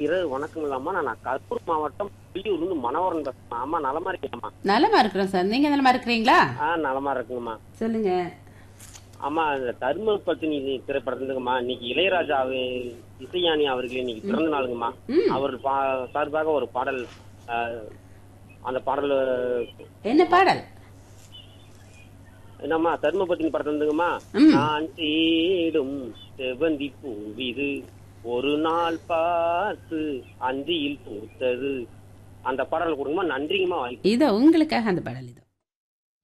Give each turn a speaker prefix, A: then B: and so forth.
A: இரவு வணக்கம் இல்லாம நான் கரூர் மாவட்டம் புலியூர்ல இருந்து மனோரன் பேசுறேன் அம்மா நலமா இருக்கீங்கம்மா
B: நலமா இருக்கிறோம் சார் நீங்க நலமா இருக்கிறீங்களா
A: ஆ நலமா இருக்குங்கம்மா
B: சொல்லுங்க
A: அம்மா இந்த தர்ம பத்தினி திரைப்படத்துக்குமா இன்னைக்கு இளையராஜா அவ- இசைஞானி அவர்கள் இன்னைக்கு பிறந்த நாளுங்கம்மா
B: ம்.
A: அவர் பா- சார்பாக ஒரு பாடல் ஆ, அந்த பாடல்
B: என்ன பாடல்
A: என்னம்மா தர்ம பத்தினி படத்துல இருந்துங்கம்மா
B: ம்.
A: நான் தேடும் செவந்தி பூவிது ஒரு நாள் பார்த்து அந்தியில் பூத்தது அந்த பாடல் கொடுங்கம்மா நன்றிங்கம்மா வாய்ப்பு
B: இதோ உங்களுக்காக அந்த பாடல் இதோ